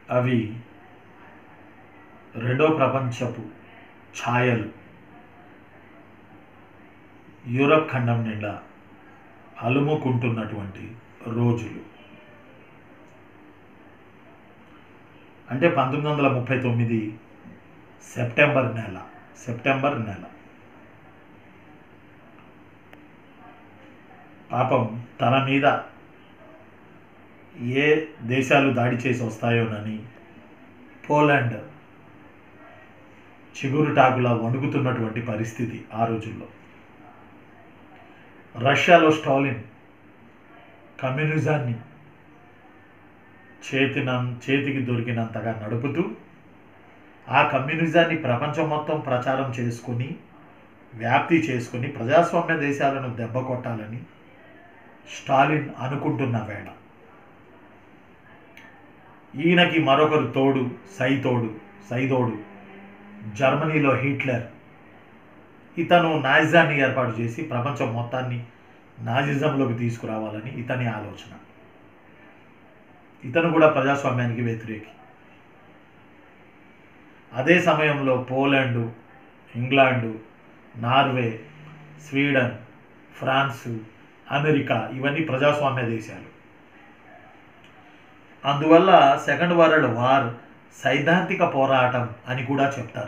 అవి రెండో ప్రపంచపు ఛాయలు యూరప్ ఖండం నిండా అలుముకుంటున్నటువంటి రోజులు అంటే పంతొమ్మిది వందల ముప్పై తొమ్మిది సెప్టెంబర్ నెల సెప్టెంబర్ నెల పాపం తన మీద ఏ దేశాలు దాడి చేసి వస్తాయోనని పోలాండ్ చిగురుటాకులా వణుకుతున్నటువంటి పరిస్థితి ఆ రోజుల్లో రష్యాలో స్టాలిన్ కమ్యూనిజాన్ని చేతిన చేతికి దొరికినంతగా నడుపుతూ ఆ కమ్యూనిజాన్ని ప్రపంచం మొత్తం ప్రచారం చేసుకుని వ్యాప్తి చేసుకుని ప్రజాస్వామ్య దేశాలను దెబ్బ కొట్టాలని స్టాలిన్ అనుకుంటున్న వేళ ఈయనకి మరొకరు తోడు సైతోడు సైదోడు జర్మనీలో హిట్లర్ ఇతను నాజిజాన్ని ఏర్పాటు చేసి ప్రపంచం మొత్తాన్ని నాజిజంలోకి తీసుకురావాలని ఇతని ఆలోచన ఇతను కూడా ప్రజాస్వామ్యానికి వ్యతిరేకి అదే సమయంలో Poland England Norway Sweden France America ఇవన్నీ ప్రజాస్వామ్య దేశాలు అందువల్ల సెకండ్ వరల్డ్ వార్ సైద్ధాంతిక పోరాటం అని కూడా చెప్తారు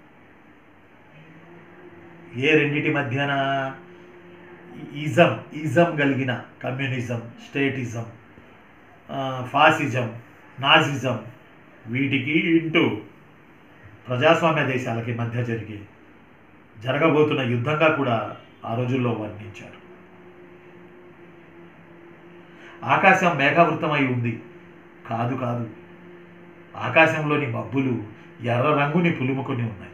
ఏ రెండిటి మధ్యన ఇజం ఇజం కలిగిన కమ్యూనిజం స్టేటిజం ఆ, ఫాసిజం నాజిజం వీటికి ఇంటూ ప్రజాస్వామ్య దేశాలకి మధ్య జరిగే జరగబోతున్న యుద్ధంగా కూడా ఆ రోజుల్లో వర్ణించారు ఆకాశం మేఘావృతమై ఉంది కాదు కాదు ఆకాశంలోని మబ్బులు ఎర్ర రంగుని పులుముకొని ఉన్నాయి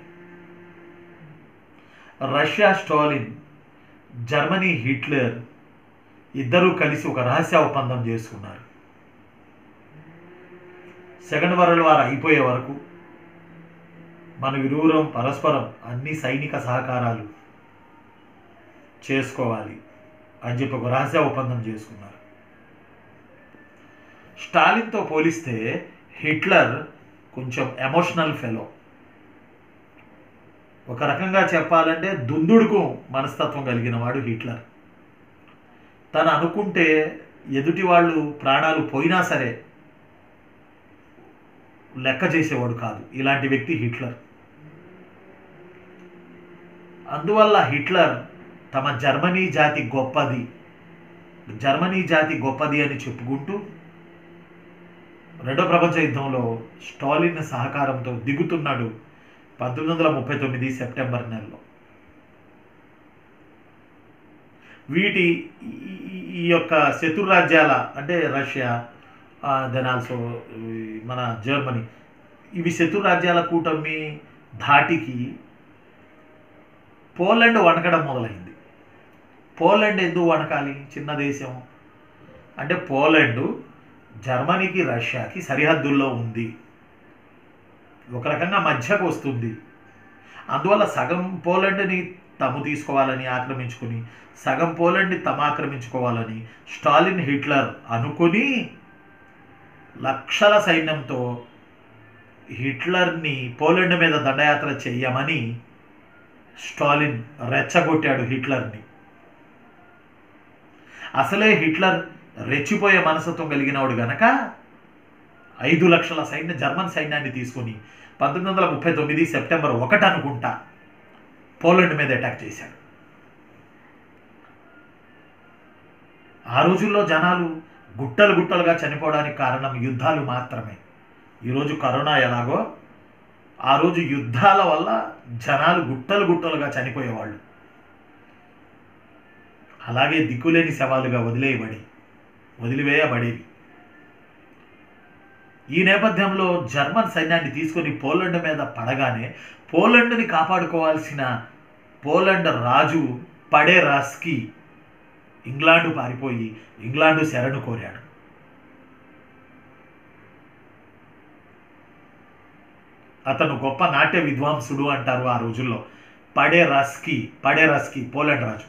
రష్యా స్టాలిన్ జర్మనీ హిట్లర్ ఇద్దరూ కలిసి ఒక రహస్య ఒప్పందం చేసుకున్నారు సెకండ్ వరల్డ్ వార్ అయిపోయే వరకు మన ఇరువురం పరస్పరం అన్ని సైనిక సహకారాలు చేసుకోవాలి అని చెప్పి ఒక రహస్య ఒప్పందం చేసుకున్నారు స్టాలిన్తో పోలిస్తే హిట్లర్ కొంచెం ఎమోషనల్ ఫెలో ఒక రకంగా చెప్పాలంటే దుందుడుకు మనస్తత్వం కలిగిన వాడు హిట్లర్ తను అనుకుంటే ఎదుటి వాళ్ళు ప్రాణాలు పోయినా సరే లెక్క చేసేవాడు కాదు ఇలాంటి వ్యక్తి హిట్లర్ అందువల్ల హిట్లర్ తమ జర్మనీ జాతి గొప్పది జర్మనీ జాతి గొప్పది అని చెప్పుకుంటూ రెండో ప్రపంచ యుద్ధంలో స్టాలిన్ సహకారంతో దిగుతున్నాడు పంతొమ్మిది వందల ముప్పై తొమ్మిది సెప్టెంబర్ నెలలో వీటి ఈ- ఈ- ఈ యొక్క శత్రు రాజ్యాల అంటే రష్యా దెన్ ఆల్సో మన జర్మనీ ఇవి శత్రు రాజ్యాల కూటమి ధాటికి పోలాండ్ వణకడం మొదలైంది పోలాండ్ ఎందుకు వణకాలి చిన్న దేశం అంటే పోలాండ్ జర్మనీకి రష్యాకి సరిహద్దుల్లో ఉంది ఒక రకంగా మధ్యకు వస్తుంది అందువల్ల సగం పోలాండ్ని తాము తీసుకోవాలని ఆక్రమించుకుని సగం పోలాండ్ని తమ ఆక్రమించుకోవాలని స్టాలిన్ హిట్లర్ అనుకుని లక్షల సైన్యంతో హిట్లర్ని పోలాండ్ మీద దండయాత్ర చెయ్యమని స్టాలిన్ రెచ్చగొట్టాడు హిట్లర్ని అసలే హిట్లర్ రెచ్చిపోయే మనస్తత్వం కలిగినవాడు గనక ఐదు లక్షల సైన్య జర్మన్ సైన్యాన్ని తీసుకొని పంతొమ్మిది వందల ముప్పై తొమ్మిది సెప్టెంబర్ ఒకటి అనుకుంటా పోలాండ్ మీద అటాక్ చేశాడు ఆ రోజుల్లో జనాలు గుట్టలు గుట్టలుగా చనిపోవడానికి కారణం యుద్ధాలు మాత్రమే ఈరోజు కరోనా ఎలాగో ఆ రోజు యుద్ధాల వల్ల జనాలు గుట్టలు గుట్టలుగా చనిపోయేవాళ్ళు అలాగే దిక్కులేని శవాలుగా వదిలేయబడి వదిలివేయబడేవి ఈ నేపథ్యంలో జర్మన్ సైన్యాన్ని తీసుకొని పోలండ్ మీద పడగానే పోలండ్ని కాపాడుకోవాల్సిన పోలండ్ రాజు పడే రాస్కి ఇంగ్లాండు పారిపోయి ఇంగ్లాండు శరణు కోరాడు అతను గొప్ప నాట్య విద్వాంసుడు అంటారు ఆ రోజుల్లో పడే రస్కి పడే రస్కి పోలాండ్ రాజు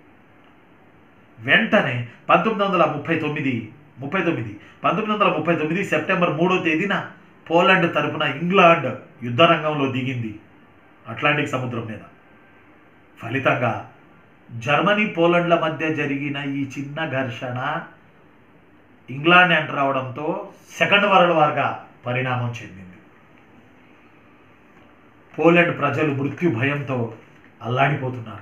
వెంటనే పంతొమ్మిది వందల ముప్పై తొమ్మిది ముప్పై తొమ్మిది పంతొమ్మిది వందల ముప్పై తొమ్మిది సెప్టెంబర్ మూడో తేదీన పోలాండ్ తరపున ఇంగ్లాండ్ యుద్ధరంగంలో దిగింది అట్లాంటిక్ సముద్రం మీద ఫలితంగా జర్మనీ పోలాండ్ల మధ్య జరిగిన ఈ చిన్న ఘర్షణ ఇంగ్లాండ్ ఎంటర్ అవడంతో సెకండ్ వరల్డ్ వార్గా పరిణామం చెందింది పోలాండ్ ప్రజలు మృత్యు భయంతో అల్లాడిపోతున్నారు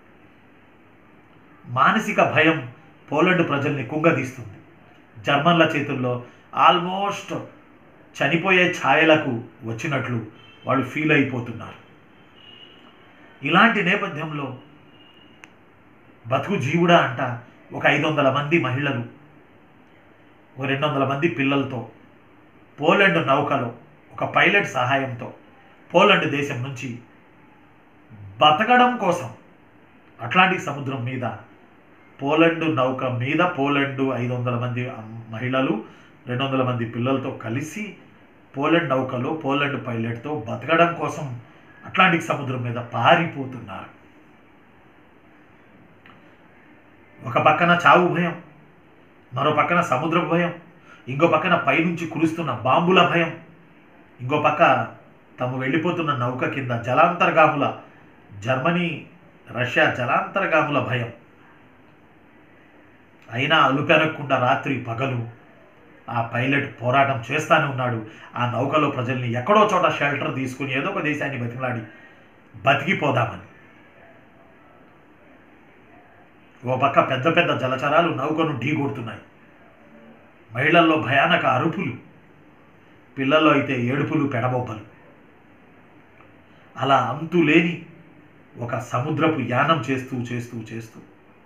మానసిక భయం పోలాండ్ ప్రజల్ని కుంగదీస్తుంది జర్మన్ల చేతుల్లో ఆల్మోస్ట్ చనిపోయే ఛాయలకు వచ్చినట్లు వాళ్ళు ఫీల్ అయిపోతున్నారు ఇలాంటి నేపథ్యంలో బతుకు జీవుడా అంట ఒక ఐదు వందల మంది మహిళలు ఒక రెండు వందల మంది పిల్లలతో పోలాండ్ నౌకలో ఒక పైలట్ సహాయంతో పోలాండ్ దేశం నుంచి బతకడం కోసం అట్లాంటిక్ సముద్రం మీద పోలండు నౌక మీద పోలండు ఐదు వందల మంది అమ్- మహిళలు రెండు వందల మంది పిల్లలతో కలిసి పోలండ్ నౌకలో పోలండ్ పైలట్తో బతకడం కోసం అట్లాంటిక్ సముద్రం మీద పారిపోతున్నారు ఒక పక్కన చావు భయం మరో పక్కన సముద్ర భయం ఇంకో పక్కన పైనుంచి కురుస్తున్న బాంబుల భయం ఇంకో పక్క తాము వెళ్ళిపోతున్న నౌక కింద జలాంతర్గాముల జర్మనీ రష్యా జలాంతర్గాముల భయం అయినా అలుపెరగకుండా రాత్రి పగలు ఆ పైలట్ పోరాటం చేస్తానే ఉన్నాడు ఆ నౌకలో ప్రజల్ని ఎక్కడో చోట షెల్టర్ తీసుకుని ఏదో ఒక దేశాన్ని బతిమలాడి బతికిపోదామని ఓ పక్క పెద్ద పెద్ద జలచరాలు నౌకను ఢీకొడుతున్నాయి మహిళల్లో భయానక అరుపులు పిల్లల్లో అయితే ఏడుపులు పెడబొబ్బలు అలా అంతులేని ఒక సముద్రపు యానం చేస్తూ చేస్తూ చేస్తూ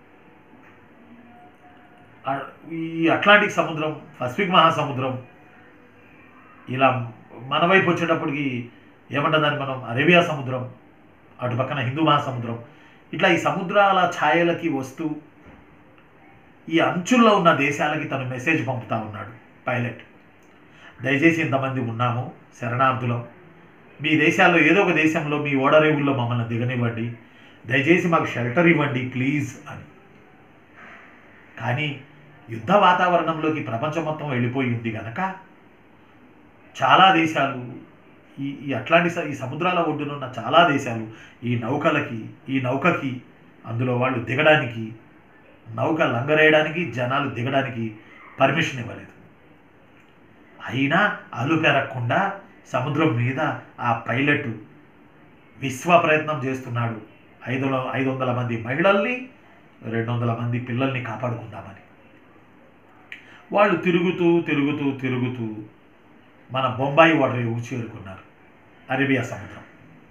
ఆ- ఈ అట్లాంటిక్ సముద్రం పసిఫిక్ మహాసముద్రం ఇలా మన వైపు వచ్చేటప్పటికి ఏమంటుందని మనం అరేబియా సముద్రం అటు పక్కన హిందూ మహాసముద్రం ఇట్లా ఈ సముద్రాల ఛాయలకి వస్తూ ఈ అంచుల్లో ఉన్న దేశాలకి తను మెసేజ్ పంపుతా ఉన్నాడు పైలట్ దయచేసి ఇంతమంది ఉన్నాము శరణార్థులం మీ దేశాల్లో ఏదో ఒక దేశంలో మీ ఓడరేవుల్లో మమ్మల్ని దిగనివ్వండి దయచేసి మాకు షెల్టర్ ఇవ్వండి ప్లీజ్ అని కానీ యుద్ధ వాతావరణంలోకి ప్రపంచం మొత్తం వెళ్ళిపోయి ఉంది కనుక చాలా దేశాలు ఈ ఈ అట్లాంటి స- ఈ సముద్రాల ఒడ్డునున్న చాలా దేశాలు ఈ నౌకలకి ఈ నౌకకి అందులో వాళ్ళు దిగడానికి నౌక లంగరేయడానికి జనాలు దిగడానికి పర్మిషన్ ఇవ్వలేదు అయినా అలు పెరగకుండా సముద్రం మీద ఆ పైలట్ విశ్వ ప్రయత్నం చేస్తున్నాడు ఐదు ఐదు వందల మంది మహిళల్ని రెండు వందల మంది పిల్లల్ని కాపాడుకుందామని వాళ్ళు తిరుగుతూ తిరుగుతూ తిరుగుతూ మన బొంబాయి ఓడరేవు చేరుకున్నారు అరేబియా సముద్రం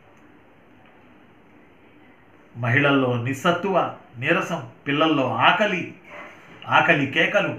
మహిళల్లో నిస్సత్తువ నీరసం పిల్లల్లో ఆకలి ఆకలి కేకలు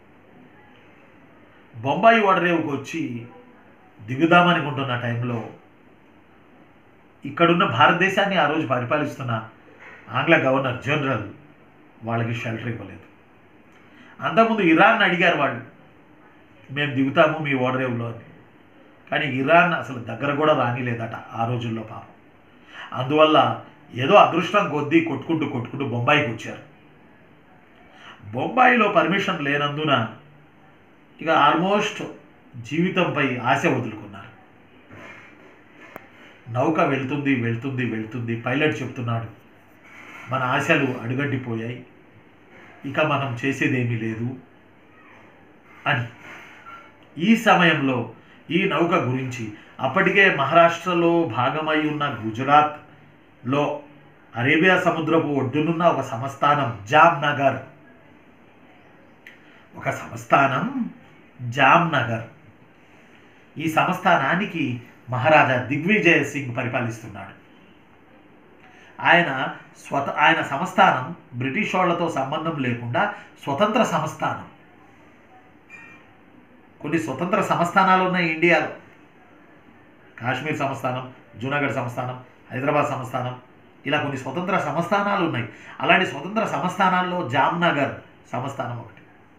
బొంబాయి ఓడరేవుకు వచ్చి దిగుదామనుకుంటున్న టైంలో ఇక్కడున్న భారతదేశాన్ని ఆ రోజు పరిపాలిస్తున్న ఆంగ్ల గవర్నర్ జనరల్ వాళ్ళకి షెల్టర్ ఇవ్వలేదు అంతకుముందు ఇరాన్ అడిగారు వాళ్ళు మేము దిగుతాము మీ ఓడరేవులో అని కానీ ఇరాన్ అసలు దగ్గర కూడా రానిలేదట ఆ రోజుల్లో పాపం అందువల్ల ఏదో అదృష్టం కొద్దీ కొట్టుకుంటూ కొట్టుకుంటూ బొంబాయికి వచ్చారు బొంబాయిలో పర్మిషన్ లేనందున ఇక ఆల్మోస్ట్ జీవితంపై ఆశ వదులుకున్నారు నౌక వెళ్తుంది వెళ్తుంది వెళ్తుంది పైలట్ చెప్తున్నాడు మన ఆశలు అడుగంటిపోయాయి ఇక మనం చేసేదేమీ లేదు అని ఈ సమయంలో ఈ నౌక గురించి అప్పటికే మహారాష్ట్రలో భాగమై ఉన్న గుజరాత్లో అరేబియా సముద్రపు ఒడ్డునున్న ఒక సంస్థానం జామ్నగర్ ఒక సంస్థానం జామ్నగర్ ఈ సంస్థానానికి మహారాజా దిగ్విజయ సింగ్ పరిపాలిస్తున్నాడు ఆయన స్వత ఆయన సంస్థానం బ్రిటిష్ వాళ్ళతో సంబంధం లేకుండా స్వతంత్ర సంస్థానం కొన్ని స్వతంత్ర సంస్థానాలు ఉన్నాయి ఇండియాలో కాశ్మీర్ సంస్థానం జూనాగఢ్ సంస్థానం హైదరాబాద్ సంస్థానం ఇలా కొన్ని స్వతంత్ర సంస్థానాలు ఉన్నాయి అలాంటి స్వతంత్ర సంస్థానాల్లో జామ్నగర్ సంస్థానం ఒకటి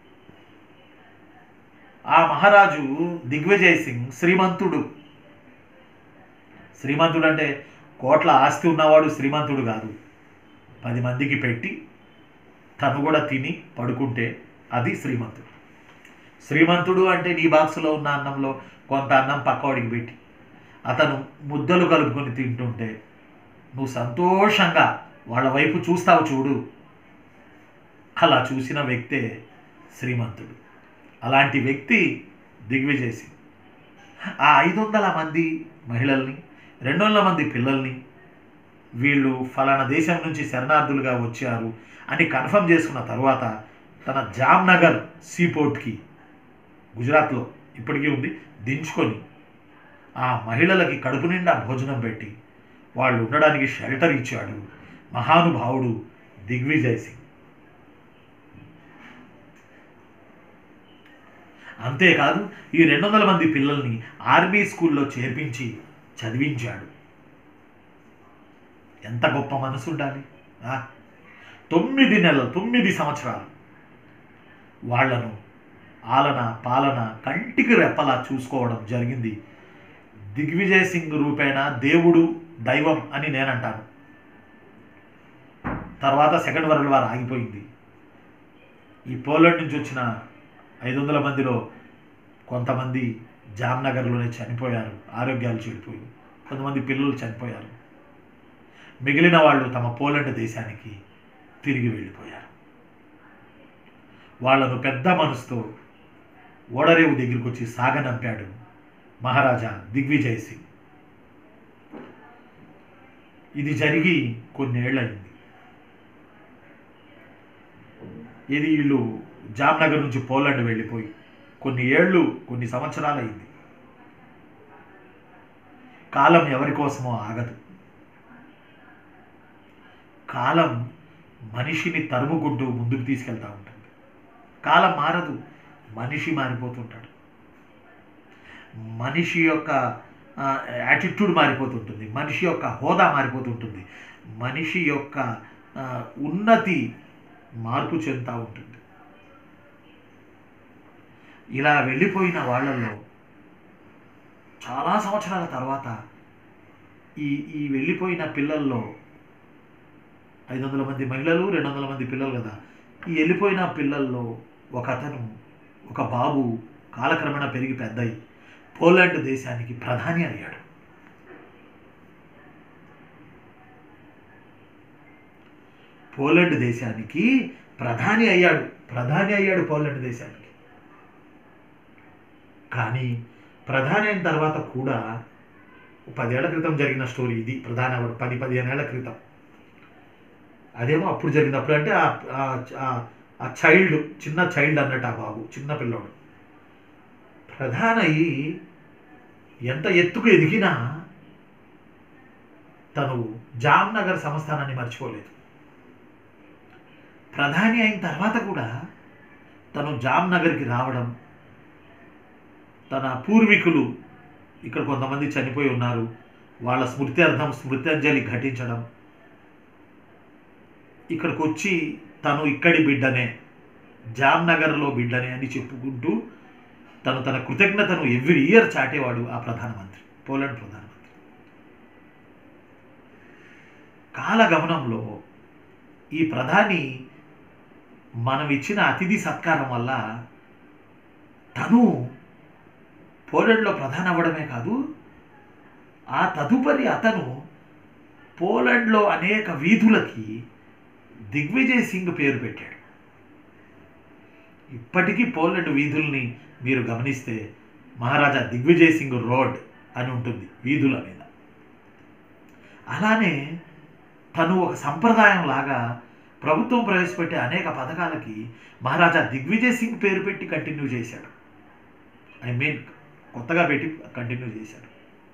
ఆ మహారాజు దిగ్విజయ్ సింగ్ శ్రీమంతుడు శ్రీమంతుడు అంటే కోట్ల ఆస్తి ఉన్నవాడు శ్రీమంతుడు కాదు పది మందికి పెట్టి తను కూడా తిని పడుకుంటే అది శ్రీమంతుడు శ్రీమంతుడు అంటే నీ బాక్సులో ఉన్న అన్నంలో కొంత అన్నం పక్కవాడికి పెట్టి అతను ముద్దలు కలుపుకొని తింటుంటే నువ్వు సంతోషంగా వాళ్ళ వైపు చూస్తావు చూడు అలా చూసిన వ్యక్తే శ్రీమంతుడు అలాంటి వ్యక్తి దిగ్విజయ్ సింగ్ ఆ ఐదు వందల మంది మహిళల్ని రెండు వందల మంది పిల్లల్ని వీళ్ళు ఫలానా దేశం నుంచి శరణార్థులుగా వచ్చారు అని కన్ఫర్మ్ చేసుకున్న తర్వాత తన జామ్నగర్ సీపోర్ట్కి గుజరాత్లో ఇప్పటికీ ఉంది దించుకొని ఆ మహిళలకి కడుపు నిండా భోజనం పెట్టి వాళ్ళు ఉండడానికి షెల్టర్ ఇచ్చాడు మహానుభావుడు దిగ్విజయ్ సింగ్ అంతేకాదు ఈ రెండు వందల మంది పిల్లల్ని ఆర్మీ స్కూల్లో చేర్పించి చదివించాడు ఎంత గొప్ప మనసు ఉండాలి ఆ? తొమ్మిది నెలలు తొమ్మిది సంవత్సరాలు వాళ్లను ఆలన పాలన కంటికి రెప్పలా చూసుకోవడం జరిగింది దిగ్విజయ్ సింగ్ రూపేణ దేవుడు దైవం అని నేనంటాను తర్వాత సెకండ్ వరల్డ్ వార్ ఆగిపోయింది ఈ పోలాండ్ నుంచి వచ్చిన ఐదు వందల మందిలో కొంతమంది జామ్నగర్లోనే చనిపోయారు ఆరోగ్యాలు చెడిపోయి కొంతమంది పిల్లలు చనిపోయారు మిగిలిన వాళ్ళు తమ పోలాండ్ దేశానికి తిరిగి వెళ్ళిపోయారు వాళ్ళను పెద్ద మనసుతో ఓడరేవు దగ్గరికి వచ్చి సాగనంపాడు మహారాజా దిగ్విజయ్ సింగ్ ఇది జరిగి కొన్నేళ్ళయింది ఇది వీళ్ళు జామ్నగర్ నుంచి పోలాండ్ వెళ్ళిపోయి కొన్ని ఏళ్ళు కొన్ని సంవత్సరాలు అయింది కాలం ఎవరి కోసమో ఆగదు కాలం మనిషిని తరుముకుంటూ ముందుకు తీసుకెళ్తూ ఉంటుంది కాలం మారదు మనిషి మారిపోతుంటాడు మనిషి యొక్క యాటిట్యూడ్ మారిపోతుంటుంది మనిషి యొక్క హోదా మారిపోతుంటుంది మనిషి యొక్క ఆ, ఉన్నతి మార్పు చెందుతూ ఉంటుంది ఇలా వెళ్ళిపోయిన వాళ్ళల్లో చాలా సంవత్సరాల తర్వాత ఈ ఈ వెళ్ళిపోయిన పిల్లల్లో ఐదు వందల మంది మహిళలు రెండు వందల మంది పిల్లలు కదా ఈ వెళ్ళిపోయిన పిల్లల్లో ఒక అతను ఒక బాబు కాలక్రమేణా పెరిగి పెద్దయి పోలాండ్ దేశానికి ప్రధాని అయ్యాడు పోలాండ్ దేశానికి ప్రధాని అయ్యాడు ప్రధాని అయ్యాడు పోలాండ్ దేశానికి కానీ ప్రధాని అయిన తర్వాత కూడా పదేళ్ల క్రితం జరిగిన స్టోరీ ఇది ప్రధాని అవ్వడం పది పదిహేను ఏళ్ల క్రితం అదేమో అప్పుడు జరిగినప్పుడు అంటే ఆ- ఆ- ఆ- ఆ చైల్డ్ చిన్న చైల్డ్ అన్నట్టు ఆ బాబు చిన్న పిల్లోడు ప్రధాన అయ్యి ఎంత ఎత్తుకు ఎదిగినా తను జామ్నగర్ సంస్థానాన్ని మర్చిపోలేదు ప్రధాని అయిన తర్వాత కూడా తను జామ్నగర్కి రావడం తన పూర్వీకులు ఇక్కడ కొంతమంది చనిపోయి ఉన్నారు వాళ్ళ స్మృత్యర్థం స్మృత్యంజలి ఘటించడం ఇక్కడికి వచ్చి తను ఇక్కడి బిడ్డనే జామ్నగర్లో బిడ్డనే అని చెప్పుకుంటూ తను తన కృతజ్ఞతను ఎవ్రీ ఇయర్ చాటేవాడు ఆ ప్రధానమంత్రి పోలాండ్ ప్రధానమంత్రి కాలగమనంలో ఈ ప్రధాని మనం ఇచ్చిన అతిథి సత్కారం వల్ల తను పోలాండ్లో ప్రధాని అవ్వడమే కాదు ఆ తదుపరి అతను పోలాండ్లో అనేక వీధులకి దిగ్విజయ్ సింగ్ పేరు పెట్టాడు ఇప్పటికీ పోలాండ్ వీధుల్ని మీరు గమనిస్తే మహారాజా దిగ్విజయ్ సింగ్ రోడ్ అని ఉంటుంది వీధుల మీద అలానే తను ఒక సంప్రదాయం లాగా ప్రభుత్వం ప్రవేశపెట్టే అనేక పథకాలకి మహారాజా దిగ్విజయ్ సింగ్ పేరు పెట్టి కంటిన్యూ చేశాడు ఐ మీన్ కొత్తగా పెట్టి కంటిన్యూ చేశాడు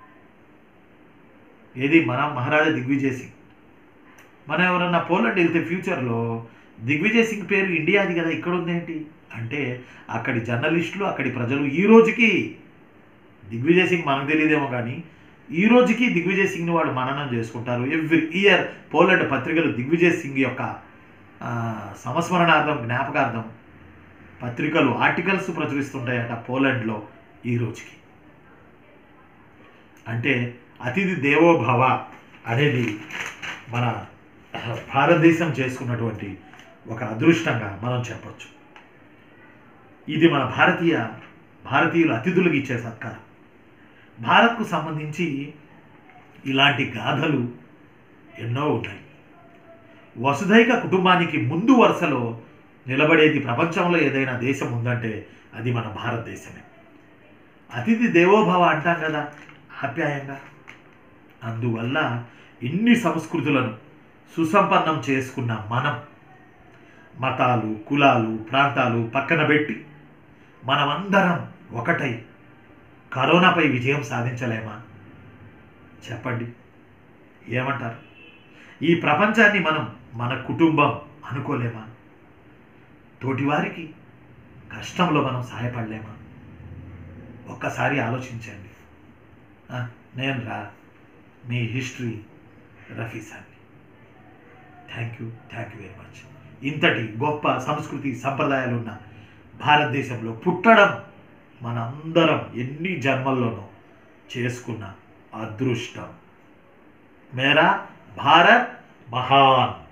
ఏది మన మహారాజా దిగ్విజయ్ సింగ్ మనం ఎవరన్నా పోలాండ్ వెళ్తే ఫ్యూచర్లో దిగ్విజయ్ సింగ్ పేరు ఇండియాది కదా ఇక్కడ ఉందేంటి అంటే అక్కడి జర్నలిస్టులు అక్కడి ప్రజలు ఈ రోజుకి దిగ్విజయ్ సింగ్ మనకు తెలియదేమో కానీ ఈ రోజుకి దిగ్విజయ్ సింగ్ని వాళ్ళు మననం చేసుకుంటారు ఎవ్రీ ఇయర్ పోలాండ్ పత్రికలు దిగ్విజయ్ సింగ్ యొక్క ఆ, సంస్మరణార్థం జ్ఞాపకార్థం పత్రికలు ఆర్టికల్స్ ప్రచురిస్తుంటాయట పోలాండ్లో ఈ రోజుకి అంటే అతిథి దేవోభవ అనేది మన భారతదేశం చేసుకున్నటువంటి ఒక అదృష్టంగా మనం చెప్పొచ్చు ఇది మన భారతీయ భారతీయులు అతిథులకు ఇచ్చే సత్కారం భారత్కు సంబంధించి ఇలాంటి గాథలు ఎన్నో ఉన్నాయి వసుధైక కుటుంబానికి ముందు వరుసలో నిలబడేది ప్రపంచంలో ఏదైనా దేశం ఉందంటే అది మన భారతదేశమే అతిథి దేవోభవ అంటాం కదా ఆప్యాయంగా అందువల్ల ఇన్ని సంస్కృతులను సుసంపన్నం చేసుకున్న మనం మతాలు కులాలు ప్రాంతాలు పక్కన పెట్టి మనమందరం ఒకటై కరోనాపై విజయం సాధించలేమా చెప్పండి ఏమంటారు ఈ ప్రపంచాన్ని మనం మన కుటుంబం అనుకోలేమా తోటివారికి కష్టంలో మనం సహాయపడలేమా ఒక్కసారి ఆలోచించండి ఆ, నేను రా మీ హిస్టరీ రఫీసాన్ని thank you thank you very much ఇంతటి గొప్ప సంస్కృతి సంప్రదాయాలు ఉన్న భారతదేశంలో పుట్టడం మనందరం ఎన్ని జన్మల్లోనూ చేసుకున్న అదృష్టం మేరా భారత్ మహాన్